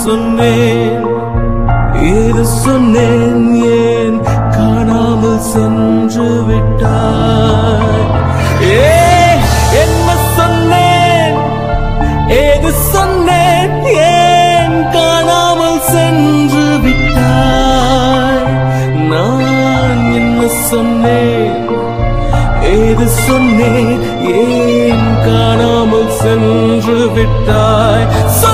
சொன்னேன் ஏது சொன்னேன் ஏன் காணாமல் சென்று விட்டாய் ஏ என்ன சொன்னேன் ஏது சொன்னேன் ஏன் காணாமல் சென்று விட்டாய் நான் என்ன சொன்னேன் ஏது சொன்னேன் ஏன் காணாமல் சென்று விட்டாய் சொல்